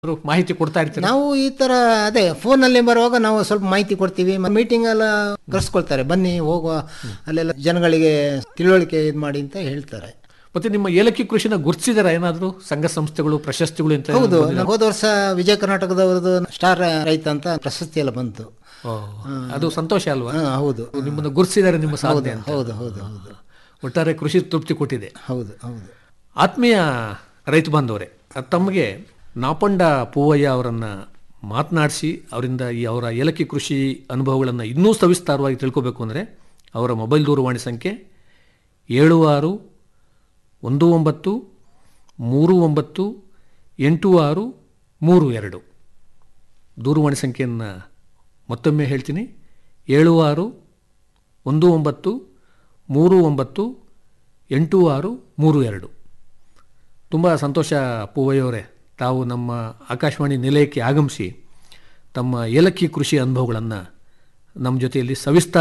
ಏನಾದ್ರು ಮಾಹಿತಿ ಕೊಡ್ತಾ ಇರ್ತೀರಾ ನಾವು ಈ ತರ ಅದೇ ಫೋನಲ್ಲಿ ಬರುವಾಗ ನಾವು ಸ್ವಲ್ಪ ಮಾಹಿತಿ ಕೊಡ್ತೀವಿ ಮೀಟಿಂಗ್ ಎಲ್ಲ ಕರೆಸ್ಕೊಳ್ತಾರೆ ಬನ್ನಿ ಹೋಗುವ ಅಲ್ಲೆಲ್ಲ ಜನಗಳಿಗೆ ತಿಳುವಳಿಕೆ ಇದು ಮಾಡಿ ಅಂತ ಹೇಳ್ತಾರೆ ಮತ್ತೆ ನಿಮ್ಮ ಏಲಕ್ಕಿ ಕೃಷಿನ ಗುರುತಿಸಿದಾರ ಏನಾದ್ರು ಸಂಘ ಸಂಸ್ಥೆಗಳು ಪ್ರಶಸ್ತಿಗಳು ಅಂತ ಹೌದು ನಾವು ಹೋದ ವರ್ಷ ವಿಜಯ ಕರ್ನಾಟಕದವರದು ಸ್ಟಾರ್ ರೈತ ಅಂತ ಪ್ರಶಸ್ತಿ ಎಲ್ಲ ಬಂತು ಓ, ಅದು ಸಂತೋಷ ಅಲ್ವಾ ಹಾ, ಹೌದು ನಿಮ್ಮನ್ನು ಗುರುತಿಸಿದ್ದಾರೆ ನಿಮ್ಮ ಸಾಧನೆ ಅಂತ ಹೌದು ಹೌದು ಹೌದು ಒಟ್ಟಾರೆ ಕೃಷಿ ತೃಪ್ತಿ ಕೊಟ್ಟಿದೆ ಹೌದು ಹೌದು ಆತ್ಮೀಯ ರೈತ ಬಾಂಧವರೇ ತಮಗೆ ನಾಪಂಡ ಪೂವಯ್ಯ ಅವರನ್ನು ಮಾತನಾಡಿಸಿ ಅವರಿಂದ ಈ ಅವರ ಏಲಕ್ಕಿ ಕೃಷಿ ಅನುಭವಗಳನ್ನು ಇನ್ನೂ ಸವಿಸ್ತಾರವಾಗಿ ತಿಳ್ಕೋಬೇಕು ಅಂದರೆ ಅವರ ಮೊಬೈಲ್ ದೂರವಾಣಿ ಸಂಖ್ಯೆ ಏಳು ಆರು ಒಂದು ಒಂಬತ್ತು ಮೂರು ಒಂಬತ್ತು ಎಂಟು ಆರು ಮೂರು ಎರಡು ದೂರವಾಣಿ ಸಂಖ್ಯೆಯನ್ನು ಮತ್ತೊಮ್ಮೆ ಹೇಳ್ತೀನಿ ಏಳು ಆರು ಒಂದು ಒಂಬತ್ತು ಮೂರು ಒಂಬತ್ತು ಎಂಟು ಆರು ಮೂರು ಎರಡು ತುಂಬ ಸಂತೋಷ ಪೂವಯ್ಯವರೇ ತಾವು ನಮ್ಮ ಆಕಾಶವಾಣಿ ನಿಲಯಕ್ಕೆ ಆಗಮಿಸಿ ತಮ್ಮ ಏಲಕ್ಕಿ ಕೃಷಿ ಅನುಭವಗಳನ್ನು ನಮ್ಮ ಜೊತೆಯಲ್ಲಿ ಸವಿಸ್ತಾರ